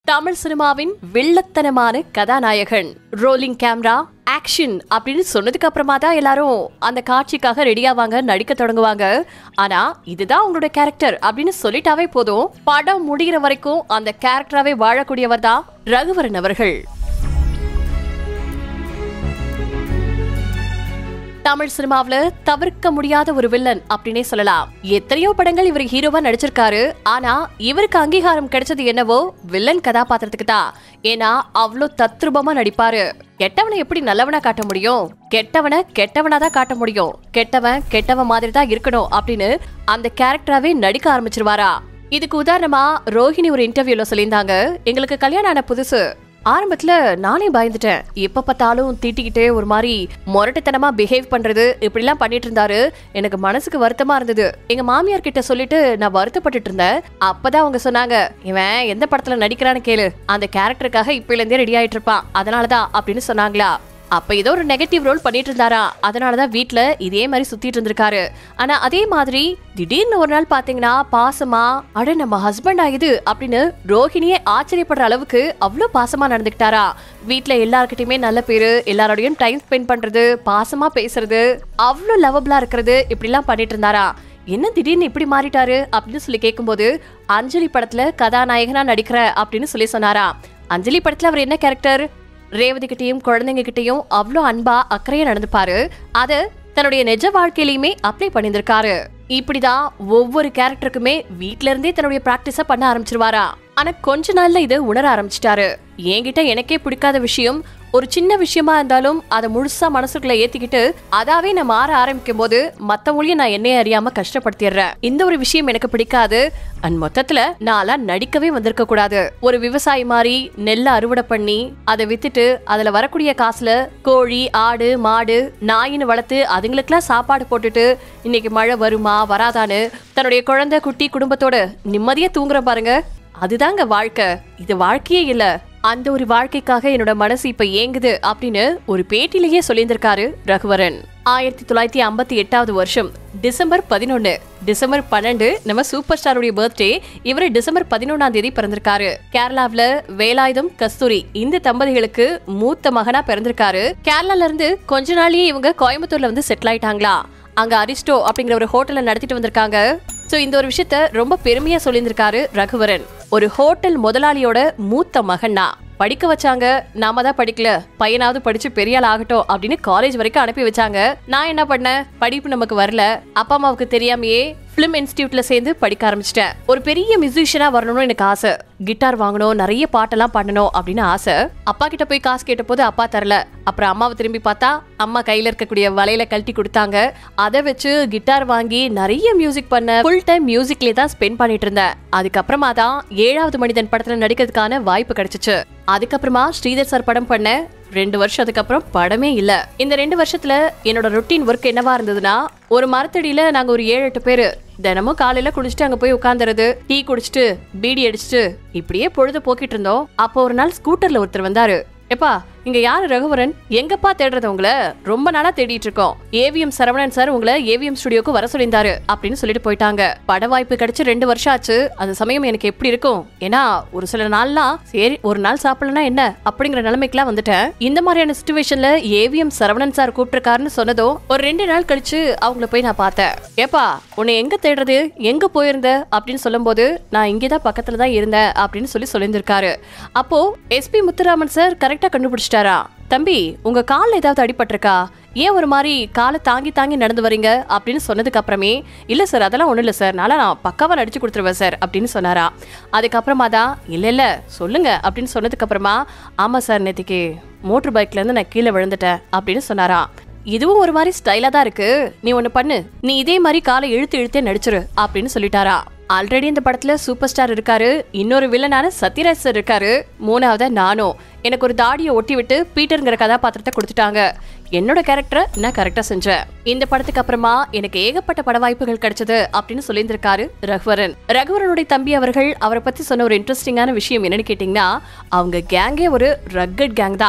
தமிழ் சினிமாவின் வில்லத்தனமான கதாநாயகன் rolling camera action அப்படின்னு சொன்னதுக்கு அப்புறமா தான் எல்லாரும் அந்த காட்சிக்காக ரெடியாவாங்க நடிக்க தொடங்குவாங்க ஆனா இதுதான் உங்களோட கேரக்டர் அப்படின்னு சொல்லிட்டாவே போதும் படம் முடிகிற வரைக்கும் அந்த கேரக்டராவே வாழக்கூடியவர் தான் ரகுவரன் அவர்கள் தமிழ் சினிமாவுல தவிர்க்க முடியாத ஒரு வில்லன் அப்படின்னே சொல்லலாம் எத்தனையோ படங்கள் இவர் ஹீரோவா நடிச்சிருக்காரு ஆனா இவருக்கு அங்கீகாரம் கிடைச்சது என்னவோ வில்லன் கதாபாத்திரத்துக்கு தான் ஏன்னா அவ்வளோ தத்ரூபமா நடிப்பாரு கெட்டவனை எப்படி நல்லவனா காட்ட முடியும் கெட்டவனை கெட்டவனா தான் காட்ட முடியும் கெட்டவன் கெட்டவன் மாதிரி தான் இருக்கணும் அப்படின்னு அந்த கேரக்டராவே நடிக்க ஆரம்பிச்சிருவாரா இதுக்கு உதாரணமா ரோஹிணி ஒரு இன்டர்வியூல சொல்லியிருந்தாங்க எங்களுக்கு கல்யாணம் ஆன புதுசு ஆரம்பத்துல நானே பயந்துட்டேன் எப்ப பார்த்தாலும் திட்டிக்கிட்டே ஒரு மாதிரி முரட்டுத்தனமா பிஹேவ் பண்றது இப்படிலாம் பண்ணிட்டு இருந்தாரு எனக்கு மனசுக்கு வருத்தமா இருந்தது எங்க மாமியார் கிட்ட சொல்லிட்டு நான் வருத்தப்பட்டுட்டு இருந்தேன் அப்பதான் அவங்க சொன்னாங்க இவன் எந்த படத்துல நடிக்கிறான்னு கேளு அந்த கேரக்டருக்காக இப்பல இருந்தே ரெடி ஆயிட்டு இருப்பான் அதனாலதான் அப்படின்னு சொன்னாங்களா அப்ப ஏதோ ஒரு நெகட்டிவ் ரோல் பண்ணிட்டு இருந்தாரா அதனாலதான் வீட்ல இதே மாதிரி சுத்திட்டு இருந்திருக்காரு ஆனா அதே மாதிரி திடீர்னு ஒரு நாள் பாத்தீங்கன்னா பாசமா அட நம்ம ஹஸ்பண்ட் ஆகுது அப்படின்னு ரோஹிணியே ஆச்சரியப்படுற அளவுக்கு அவ்வளவு பாசமா நடந்துக்கிட்டாரா வீட்ல எல்லார்கிட்டயுமே நல்ல பேரு எல்லாரோடையும் டைம் ஸ்பெண்ட் பண்றது பாசமா பேசுறது அவ்வளவு லவபிளா இருக்கிறது இப்படிலாம் பண்ணிட்டு இருந்தாரா என்ன திடீர்னு இப்படி மாறிட்டாரு அப்படின்னு சொல்லி கேட்கும்போது அஞ்சலி படத்துல கதாநாயகனா நடிக்கிற அப்படின்னு சொல்லி சொன்னாரா அஞ்சலி படத்துல அவர் என்ன கேரக்டர் ரேவதி கிட்டயும் குழந்தைங்க கிட்டயும் அவ்வளோ அன்பா அக்கறையா நடந்துப்பாரு அத தன்னுடைய நிஜ வாழ்க்கையிலயுமே அப்ளை பண்ணியிருந்திருக்காரு இப்படிதான் ஒவ்வொரு கேரக்டருக்குமே வீட்ல இருந்தே தன்னுடைய பிராக்டிஸ பண்ண ஆரம்பிச்சிருவாரா ஆனா கொஞ்ச நாள்ல இது உணர ஆரம்பிச்சிட்டாரு என்கிட்ட எனக்கே பிடிக்காத விஷயம் ஒரு சின்ன விஷயமா இருந்தாலும் அதை முழுசா மனசுக்குள்ள ஏத்திக்கிட்டு அதாவே நான் மாற ஆரம்பிக்கும் போது மத்தவங்களையும் நான் என்னைய அறியாம கஷ்டப்படுத்திடுறேன் இந்த ஒரு விஷயம் எனக்கு பிடிக்காது அண்ட் மொத்தத்துல நான்லாம் நடிக்கவே வந்திருக்க கூடாது ஒரு விவசாயி மாதிரி நெல்லை அறுவடை பண்ணி அதை வித்துட்டு அதுல வரக்கூடிய காசுல கோழி ஆடு மாடு நாயின்னு வளர்த்து அதுங்களுக்கெல்லாம் சாப்பாடு போட்டுட்டு இன்னைக்கு மழை வருமா வராதான்னு தன்னுடைய குழந்தை குட்டி குடும்பத்தோட நிம்மதியா தூங்குற பாருங்க அதுதாங்க வாழ்க்கை இது வாழ்க்கையே இல்ல அந்த ஒரு வாழ்க்கைக்காக என்னோட மனசு இப்ப ஏங்குது அப்படின்னு ஒரு பேட்டிலேயே சொல்லியிருந்திருக்காரு ரகுவரன் ஆயிரத்தி தொள்ளாயிரத்தி ஐம்பத்தி எட்டாவது வருஷம் டிசம்பர் பதினொன்னு டிசம்பர் பன்னெண்டு நம்ம சூப்பர் ஸ்டாருடைய பர்த்டே இவர் டிசம்பர் பதினொன்னாம் தேதி பிறந்திருக்காரு கேரளாவுல வேலாயுதம் கஸ்தூரி இந்த தம்பதிகளுக்கு மூத்த மகனா பிறந்திருக்காரு கேரளால இருந்து கொஞ்ச நாளையே இவங்க கோயம்புத்தூர்ல வந்து செட்டில் ஆயிட்டாங்களா அங்க அரிஸ்டோ அப்படிங்கிற ஒரு ஹோட்டல்ல நடத்திட்டு வந்திருக்காங்க சோ இந்த ஒரு விஷயத்த ரொம்ப பெருமையா சொல்லியிருந்திருக்காரு ரகுவரன் ஒரு ஹோட்டல் முதலாளியோட மூத்த மகன்னா படிக்க வச்சாங்க நாம தான் படிக்கல பையனாவது படிச்சு பெரிய ஆள் ஆகட்டும் அப்படின்னு காலேஜ் வரைக்கும் அனுப்பி வச்சாங்க நான் என்ன பண்ணேன் படிப்பு நமக்கு வரல அப்பா அம்மாவுக்கு தெரியாமையே பிலிம் இன்ஸ்டியூட்ல சேர்ந்து படிக்க ஆரம்பிச்சிட்டேன் ஒரு பெரிய மியூசிஷியனா வரணும்னு எனக்கு ஆசை கிட்டார் வாங்கணும் நிறைய பாட்டெல்லாம் பண்ணணும் அப்படின்னு ஆசை அப்பா கிட்ட போய் காசு கேட்ட போது அப்பா தரல அப்புறம் அம்மாவை திரும்பி பார்த்தா அம்மா கையில இருக்கக்கூடிய வலையில கழட்டி கொடுத்தாங்க அதை வச்சு கிட்டார் வாங்கி நிறைய மியூசிக் பண்ண ஃபுல் டைம் மியூசிக்லயே தான் ஸ்பெண்ட் பண்ணிட்டு இருந்தேன் அதுக்கப்புறமா தான் ஏழாவது மனிதன் படத்துல நடிக்கிறதுக்கான வாய்ப்பு கிடைச்சிச்சு அதுக்கப்புறமா ஸ்ரீதர் சார் படம் பண்ண ரெண்டு வருஷம் அதுக்கப்புறம் படமே இல்ல இந்த ரெண்டு வருஷத்துல என்னோட ரொட்டீன் ஒர்க் என்னவா இருந்ததுன்னா ஒரு மரத்தடியில நாங்க ஒரு ஏழு எட்டு பேரு தினமும் காலையில குடிச்சிட்டு அங்க போய் உட்காந்துறது டீ குடிச்சிட்டு பீடி அடிச்சிட்டு இப்படியே பொழுது போக்கிட்டு இருந்தோம் அப்போ ஒரு நாள் ஸ்கூட்டர்ல ஒருத்தர் வந்தாரு எப்பா இங்க யாரு ரகுவரன் எங்கப்பா தேடுறது உங்களை ரொம்ப நாளா தேடிட்டு இருக்கோம் ஏவிஎம் சரவணன் சார் உங்களை ஏவிஎம் ஸ்டுடியோக்கு வர சொல்லியிருந்தாரு அப்படின்னு சொல்லிட்டு போயிட்டாங்க பட வாய்ப்பு கிடைச்சு ரெண்டு வருஷம் ஆச்சு அந்த சமயம் எனக்கு எப்படி இருக்கும் ஏன்னா ஒரு சில நாள்லாம் சரி ஒரு நாள் சாப்பிடலனா என்ன அப்படிங்கிற நிலைமைக்குலாம் வந்துட்டேன் இந்த மாதிரியான சுச்சுவேஷன்ல ஏவிஎம் சரவணன் சார் கூப்பிட்டிருக்காருன்னு சொன்னதும் ஒரு ரெண்டு நாள் கழிச்சு அவங்கள போய் நான் பார்த்தேன் ஏப்பா உன்னை எங்க தேடுறது எங்க போயிருந்த அப்படின்னு சொல்லும்போது நான் இங்கேதான் பக்கத்துல தான் இருந்தேன் அப்படின்னு சொல்லி சொல்லியிருந்திருக்காரு அப்போ எஸ்பி முத்துராமன் சார் கரெக்டா கண்டுபிடிச்சிட்டாரா தம்பி உங்க கால்ல ஏதாவது அடிபட்டிருக்கா ஏன் ஒரு மாதிரி காலை தாங்கி தாங்கி நடந்து வரீங்க அப்படின்னு சொன்னதுக்கு அப்புறமே இல்ல சார் அதெல்லாம் ஒண்ணும் இல்ல சார் நல்லா நான் பக்காவா நடிச்சு கொடுத்துருவேன் சார் அப்படின்னு சொன்னாரா அதுக்கப்புறமா தான் இல்ல இல்ல சொல்லுங்க அப்படின்னு சொன்னதுக்கு அப்புறமா ஆமா சார் நேத்திக்கு மோட்டர் பைக்ல இருந்து நான் கீழே விழுந்துட்டேன் அப்படின்னு சொன்னாரா இதுவும் ஒரு மாதிரி ஸ்டைலா தான் இருக்கு நீ ஒண்ணு பண்ணு நீ இதே மாதிரி காலை இழுத்து இழுத்தே நடிச்சிரு அப்படின்னு சொல்லிட்டாரா ஆல்ரெடி இந்த படத்துல சூப்பர் ஸ்டார் இருக்காரு இன்னொரு வில்லனான சத்யராஜ் சார் இருக்காரு மூணாவதா நானும் எனக்கு ஒரு தாடியை ஒட்டி விட்டு பீட்டர்ங்கிற கதாபாத்திரத்தை கொடுத்துட்டாங்க என்னோட கேரக்டரை நான் கரெக்டா செஞ்சேன் இந்த படத்துக்கு அப்புறமா எனக்கு ஏகப்பட்ட பட வாய்ப்புகள் கிடைச்சது அப்படின்னு சொல்லியிருந்திருக்காரு ரகுவரன் ரகுவரனுடைய தம்பி அவர்கள் அவரை பத்தி சொன்ன ஒரு இன்ட்ரெஸ்டிங்கான விஷயம் என்னன்னு கேட்டீங்கன்னா அவங்க கேங்கே ஒரு ரக்கட் கேங் தான்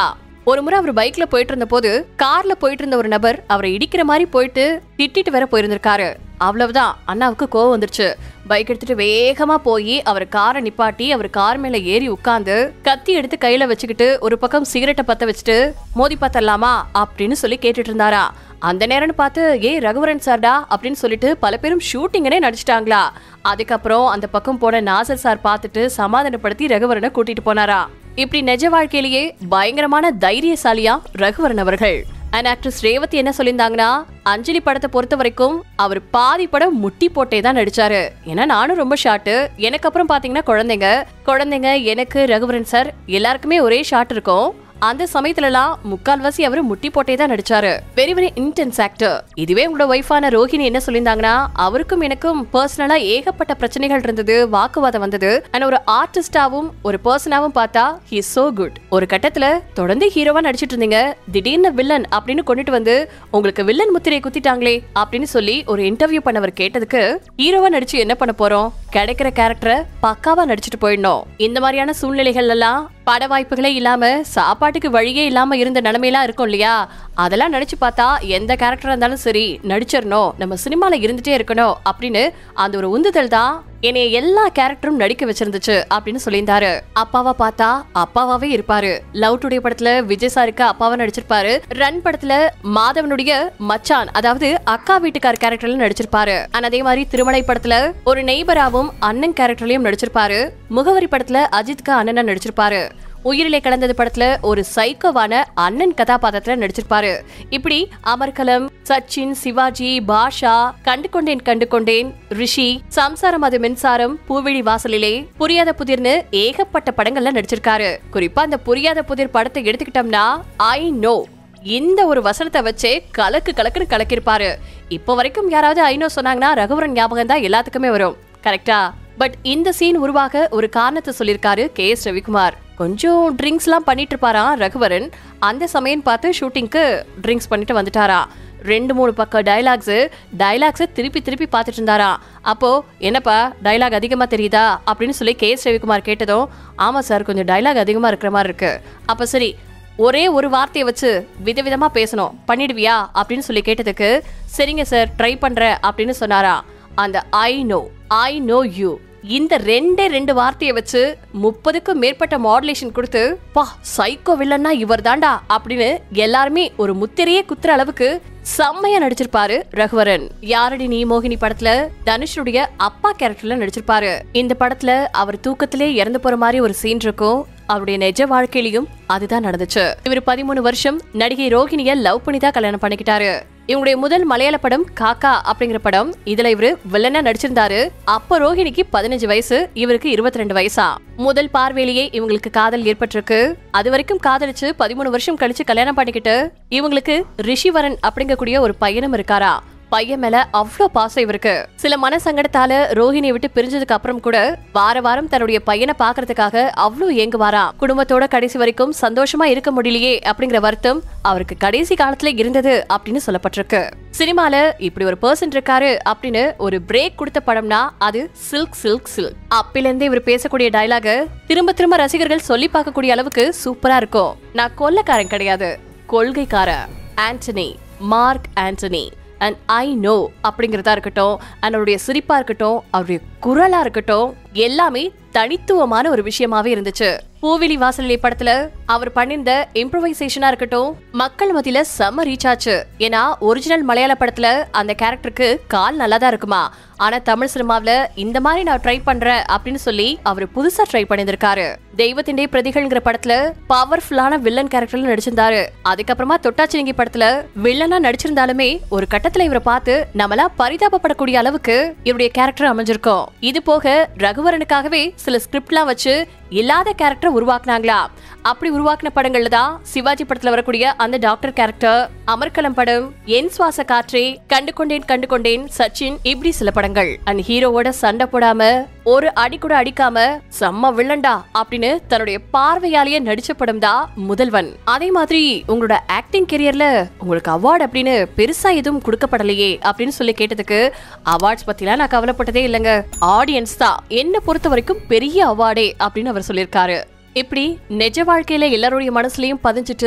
ஒரு முறை அவர் பைக்ல போயிட்டு இருந்த போது கார்ல போயிட்டு இருந்த ஒரு நபர் அவரை இடிக்கிற மாதிரி போயிட்டு திட்டிட்டு வேற போயிருந்திருக்காரு அவ்வளவுதான் அண்ணாவுக்கு கோவம் வந்துருச்சு பைக் எடுத்துட்டு வேகமா போய் அவர் காரை நிப்பாட்டி அவர் கார் மேல ஏறி உட்கார்ந்து கத்தி எடுத்து கையில வச்சுக்கிட்டு ஒரு பக்கம் சிகரெட்டை பத்த வச்சுட்டு மோதி பார்த்தலாமா அப்படின்னு சொல்லி கேட்டுட்டு இருந்தாரா அந்த நேரம்னு பார்த்து ஏ ரகுவரன் சார்டா அப்படின்னு சொல்லிட்டு பல பேரும் ஷூட்டிங்கனே நடிச்சிட்டாங்களா அதுக்கப்புறம் அந்த பக்கம் போன நாசர் சார் பார்த்துட்டு சமாதானப்படுத்தி ரகுவரனை கூட்டிட்டு போனாரா இப்படி நிஜ வாழ்க்கையிலேயே பயங்கரமான தைரியசாலியா ரகுவரன் அவர்கள் அண்ட் ஆக்ட்ரஸ் ரேவதி என்ன சொல்லியிருந்தாங்கன்னா அஞ்சலி படத்தை பொறுத்த வரைக்கும் அவர் பாதி படம் முட்டி போட்டே தான் நடிச்சாரு ஏன்னா நானும் ரொம்ப ஷார்ட் எனக்கு அப்புறம் பாத்தீங்கன்னா குழந்தைங்க குழந்தைங்க எனக்கு ரகுவரன் சார் எல்லாருக்குமே ஒரே ஷாட் இருக்கும் அந்த சமயத்துலலாம் முக்கால்வாசி அவர் முட்டி போட்டே தான் நடிச்சாரு வெரி வெரி இன்டென்ஸ் ஆக்டர் இதுவே உங்களோட ஒய்ஃபான ரோஹிணி என்ன சொல்லியிருந்தாங்கன்னா அவருக்கும் எனக்கும் பர்சனலா ஏகப்பட்ட பிரச்சனைகள் இருந்தது வாக்குவாதம் வந்தது அண்ட் ஒரு ஆர்டிஸ்டாவும் ஒரு பர்சனாவும் பார்த்தா ஹி சோ குட் ஒரு கட்டத்துல தொடர்ந்து ஹீரோவா நடிச்சிட்டு இருந்தீங்க திடீர்னு வில்லன் அப்படின்னு கொண்டுட்டு வந்து உங்களுக்கு வில்லன் முத்திரை குத்திட்டாங்களே அப்படின்னு சொல்லி ஒரு இன்டர்வியூ பண்ணவர் கேட்டதுக்கு ஹீரோவா நடிச்சு என்ன பண்ண போறோம் கிடைக்கிற கேரக்டரை பக்காவா நடிச்சிட்டு போயிடணும் இந்த மாதிரியான சூழ்நிலைகள் எல்லாம் பட வாய்ப்புகளே இல்லாம சாப்பாட்டுக்கு வழியே இல்லாம இருந்த நிலைமையெல்லாம் இருக்கும் இல்லையா அதெல்லாம் நடிச்சு பார்த்தா எந்த கேரக்டரா இருந்தாலும் சரி நடிச்சிடணும் நம்ம சினிமால இருந்துட்டே இருக்கணும் அப்படின்னு அந்த ஒரு உந்துதல் தான் என்னைய எல்லா கேரக்டரும் நடிக்க வச்சிருந்துச்சு அப்படின்னு சொல்லியிருந்தாரு அப்பாவா பார்த்தா அப்பாவாவே இருப்பாரு லவ் டுடே படத்துல விஜய் சாருக்கு அப்பாவா நடிச்சிருப்பாரு ரன் படத்துல மாதவனுடைய மச்சான் அதாவது அக்கா வீட்டுக்கார் கேரக்டர்ல நடிச்சிருப்பாரு அண்ட் அதே மாதிரி திருமலை படத்துல ஒரு நெய்பராவும் அண்ணன் கேரக்டர்லயும் நடிச்சிருப்பாரு முகவரி படத்துல அஜித்க்கு அண்ணனா நடிச்சிருப்பாரு உயிரிலே கலந்தது படத்துல ஒரு சைக்கோவான அண்ணன் கதாபாத்திரத்துல நடிச்சிருப்பாரு இப்படி அமர்கலம் சச்சின் சிவாஜி பாஷா கண்டு கொண்டேன் கண்டு கொண்டேன் ரிஷி சம்சாரம் அது மின்சாரம் பூவிழி வாசலிலே புரியாத புதிர்னு ஏகப்பட்ட படங்கள்ல நடிச்சிருக்காரு குறிப்பா அந்த புரியாத புதிர் படத்தை எடுத்துக்கிட்டோம்னா ஐ நோ இந்த ஒரு வசனத்தை வச்சே கலக்கு கலக்குன்னு கலக்கிருப்பாரு இப்போ வரைக்கும் யாராவது ஐநோ சொன்னாங்கன்னா ரகுவரன் ஞாபகம் தான் எல்லாத்துக்குமே வரும் கரெக்டா பட் இந்த சீன் உருவாக ஒரு காரணத்தை சொல்லியிருக்காரு கே எஸ் ரவிக்குமார் கொஞ்சம் ட்ரிங்க்ஸ்லாம் பண்ணிட்டு இருப்பாராம் ரகுவரன் அந்த சமயம் பார்த்து ஷூட்டிங்க்கு ட்ரிங்க்ஸ் பண்ணிட்டு வந்துட்டாரா ரெண்டு மூணு பக்கம் டைலாக்ஸ் டைலாக்ஸை திருப்பி திருப்பி பார்த்துட்டு இருந்தாரா அப்போ என்னப்பா டைலாக் அதிகமா தெரியுதா அப்படின்னு சொல்லி கே எஸ் ரவிக்குமார் கேட்டதும் ஆமா சார் கொஞ்சம் டைலாக் அதிகமா இருக்கிற மாதிரி இருக்கு அப்ப சரி ஒரே ஒரு வார்த்தையை வச்சு விதவிதமா பேசணும் பண்ணிடுவியா அப்படின்னு சொல்லி கேட்டதுக்கு சரிங்க சார் ட்ரை பண்றேன் அப்படின்னு சொன்னாரா அந்த I know I know you இந்த ரெண்டே ரெண்டு வார்த்தையை வச்சு முப்பதுக்கும் மேற்பட்ட மாடுலேஷன் கொடுத்து பா சைக்கோ வில்லன்னா இவர் தாண்டா அப்படின்னு எல்லாருமே ஒரு முத்திரையே குத்துற அளவுக்கு செம்மையா நடிச்சிருப்பாரு ரகுவரன் யாரடி நீ மோகினி படத்துல தனுஷுடைய அப்பா கேரக்டர்ல நடிச்சிருப்பாரு இந்த படத்துல அவர் தூக்கத்திலே இறந்து போற மாதிரி ஒரு சீன் இருக்கும் அவருடைய நிஜ வாழ்க்கையிலையும் அதுதான் நடந்துச்சு இவர் பதிமூணு வருஷம் நடிகை ரோகிணிய லவ் பண்ணி தான் கல்யாணம் பண்ணிக்கிட்டாரு இவங்களுடைய முதல் மலையாள படம் காக்கா அப்படிங்கிற படம் இதுல இவரு வில்லனா நடிச்சிருந்தாரு அப்ப ரோஹிணிக்கு பதினஞ்சு வயசு இவருக்கு இருபத்தி ரெண்டு வயசா முதல் பார்வையிலேயே இவங்களுக்கு காதல் ஏற்பட்டிருக்கு அது வரைக்கும் காதலிச்சு பதிமூணு வருஷம் கழிச்சு கல்யாணம் பண்ணிக்கிட்டு இவங்களுக்கு ரிஷிவரன் அப்படிங்கக்கூடிய ஒரு பையனும் இருக்காரா பையன் மேல அவ்வளோ பாசம் இவருக்கு சில மன சங்கடத்தால ரோஹிணியை விட்டு பிரிஞ்சதுக்கு அப்புறம் கூட வார வாரம் தன்னுடைய பையனை பாக்குறதுக்காக அவ்வளோ ஏங்குவாராம் குடும்பத்தோட கடைசி வரைக்கும் சந்தோஷமா இருக்க முடியலையே அப்படிங்கிற வருத்தம் அவருக்கு கடைசி காலத்துல இருந்தது அப்படின்னு சொல்லப்பட்டிருக்கு சினிமால இப்படி ஒரு பர்சன் இருக்காரு அப்படின்னு ஒரு பிரேக் கொடுத்த படம்னா அது சில்க் சில்க் சில்க் அப்பில இருந்தே இவர் பேசக்கூடிய டயலாக திரும்ப திரும்ப ரசிகர்கள் சொல்லி பார்க்கக்கூடிய அளவுக்கு சூப்பரா இருக்கும் நான் கொல்லக்காரன் கிடையாது கொள்கைக்காரன் Antony Mark Antony and I know அப்படிங்கிறதா இருக்கட்டும் and அவருடைய சிரிப்பா இருக்கட்டும் அவருடைய குரலா இருக்கட்டும் எல்லாமே தனித்துவமான ஒரு விஷயமாவே இருந்துச்சு பூவிலி வாசலிலே படத்துல அவர் பண்ணிருந்த இம்ப்ரவைசேஷனா இருக்கட்டும் மக்கள் மத்தியில செம்ம ரீச் ஆச்சு ஏன்னா ஒரிஜினல் மலையாள படத்துல அந்த கேரக்டருக்கு கால் நல்லா தான் இருக்குமா ஆனா தமிழ் சினிமாவுல இந்த மாதிரி நான் ட்ரை பண்றேன் அப்படின்னு சொல்லி அவர் புதுசா ட்ரை பண்ணியிருந்திருக்காரு தெய்வத்திண்டே பிரதிகள்ங்கிற படத்துல பவர்ஃபுல்லான வில்லன் கேரக்டர்ல நடிச்சிருந்தாரு அதுக்கப்புறமா தொட்டாச்சினிங்கி படத்துல வில்லனா நடிச்சிருந்தாலுமே ஒரு கட்டத்துல இவரை பார்த்து நம்மளா பரிதாபப்படக்கூடிய அளவுக்கு இவருடைய கேரக்டர் அமைஞ்சிருக்கும் இது போக ரகுவரனுக்காகவே சில ஸ்கிரிப்ட்லாம் வச்சு இல்லாத கேரக்டர் உருவாக்குனாங்களா அப்படி உருவாக்குன படங்கள்ல தான் சிவாஜி படத்துல வரக்கூடிய அந்த டாக்டர் கேரக்டர் அமர்கலம் படம் என் சுவாச காற்றே கண்டு கொண்டேன் கண்டு கொண்டேன் சச்சின் இப்படி சில படங்கள் அண்ட் ஹீரோவோட சண்டை போடாம ஒரு அடி கூட அடிக்காம செம்ம வில்லண்டா அப்படின்னு தன்னுடைய பார்வையாலேயே நடிச்ச படம் தான் முதல்வன் அதே மாதிரி உங்களோட ஆக்டிங் கெரியர்ல உங்களுக்கு அவார்டு அப்படின்னு பெருசா எதுவும் கொடுக்கப்படலையே அப்படின்னு சொல்லி கேட்டதுக்கு அவார்ட்ஸ் பத்திலாம் நான் கவலைப்பட்டதே இல்லைங்க ஆடியன்ஸ் தான் என்ன பொறுத்த வரைக்கும் பெரிய அவார்டே அப்படின்னு அவர் சொல்லியிருக்காரு இப்படி நிஜ வாழ்க்கையில எல்லாருடைய மனசுலயும் பதிஞ்சிட்டு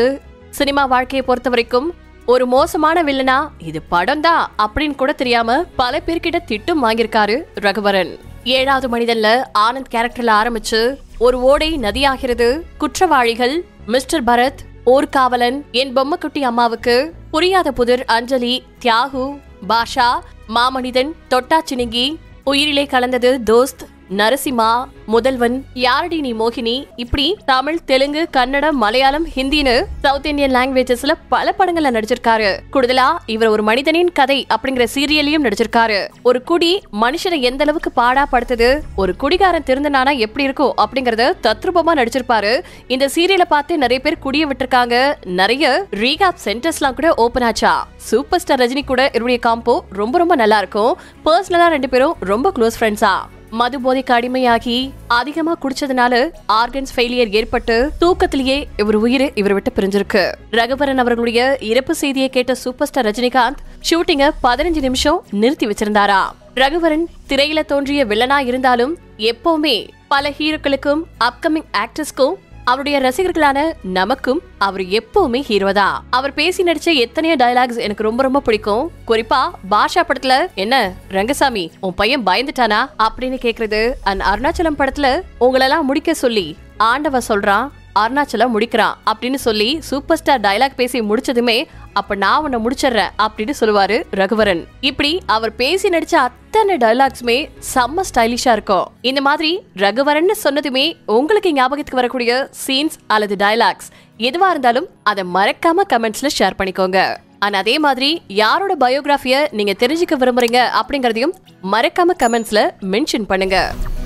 சினிமா வாழ்க்கையை பொறுத்த வரைக்கும் ஒரு மோசமான வில்லனா இது படம் தான் அப்படின்னு கூட தெரியாம பல பேர்கிட்ட திட்டும் வாங்கியிருக்காரு ரகுவரன் ஏழாவது மனிதன்ல ஆனந்த் கேரக்டர்ல ஆரம்பிச்சு ஒரு ஓடை நதியாகிறது குற்றவாளிகள் மிஸ்டர் பரத் ஊர்காவலன் என் பொம்மக்குட்டி அம்மாவுக்கு புரியாத புதிர் அஞ்சலி தியாகு பாஷா மாமனிதன் தொட்டா சினிங்கி உயிரிலே கலந்தது தோஸ்த் நரசிம்மா முதல்வன் யாரடி நீ மோகினி இப்படி தமிழ் தெலுங்கு கன்னடம் மலையாளம் ஹிந்தின்னு சவுத் இந்தியன் லாங்குவேஜஸ்ல பல படங்கள்ல நடிச்சிருக்காரு கூடுதலா இவர் ஒரு மனிதனின் கதை அப்படிங்கிற சீரியலையும் நடிச்சிருக்காரு ஒரு குடி மனுஷனை எந்த அளவுக்கு பாடா படுத்துது ஒரு குடிகாரன் திருந்தனானா எப்படி இருக்கும் அப்படிங்கறத தத்ரூபமா நடிச்சிருப்பாரு இந்த சீரியலை பார்த்து நிறைய பேர் குடிய விட்டுருக்காங்க நிறைய ரீகாப் சென்டர்ஸ்லாம் கூட ஓபன் ஆச்சா சூப்பர் ஸ்டார் ரஜினி கூட இவருடைய காம்போ ரொம்ப ரொம்ப நல்லா இருக்கும் பர்சனலா ரெண்டு பேரும் ரொம்ப க்ளோஸ் ஃப்ரெண்ட்ஸா மது போதைக்கு அடிமையாகி அதிகமா குடிச்சதுனால ஆர்கன்ஸ் ஃபெயிலியர் ஏற்பட்டு தூக்கத்திலேயே இவர் உயிர் இவர் விட்டு பிரிஞ்சிருக்கு ரகுவரன் அவர்களுடைய இறப்பு செய்தியை கேட்ட சூப்பர் ஸ்டார் ரஜினிகாந்த் ஷூட்டிங்க பதினஞ்சு நிமிஷம் நிறுத்தி வச்சிருந்தாரா ரகுவரன் திரையில தோன்றிய வில்லனா இருந்தாலும் எப்பவுமே பல ஹீரோக்களுக்கும் அப்கமிங் ஆக்டர்ஸ்க்கும் அவருடைய ரசிகர்களான நமக்கும் அவர் எப்பவுமே ஹீரோ தான் அவர் பேசி நடிச்ச எத்தனையோ டயலாக்ஸ் எனக்கு ரொம்ப ரொம்ப பிடிக்கும் குறிப்பா பாஷா படத்துல என்ன ரங்கசாமி உன் பையன் பயந்துட்டானா அப்படின்னு கேக்குறது அண்ட் அருணாச்சலம் படத்துல உங்களெல்லாம் முடிக்க சொல்லி ஆண்டவ சொல்றான் அருணாச்சலம் முடிக்கிறான் அப்படின்னு சொல்லி சூப்பர் ஸ்டார் டயலாக் பேசி முடிச்சதுமே அப்ப நான் உன்னை முடிச்சிடுறேன் அப்படின்னு சொல்லுவாரு ரகுவரன் இப்படி அவர் பேசி நடிச்ச அத்தனை டயலாக்ஸுமே செம்ம ஸ்டைலிஷா இருக்கும் இந்த மாதிரி ரகுவரன் சொன்னதுமே உங்களுக்கு ஞாபகத்துக்கு வரக்கூடிய சீன்ஸ் அல்லது டயலாக்ஸ் எதுவா இருந்தாலும் அதை மறக்காம கமெண்ட்ஸ்ல ஷேர் பண்ணிக்கோங்க ஆனா அதே மாதிரி யாரோட பயோகிராஃபிய நீங்க தெரிஞ்சுக்க விரும்புறீங்க அப்படிங்கறதையும் மறக்காம கமெண்ட்ஸ்ல மென்ஷன் பண்ணுங்க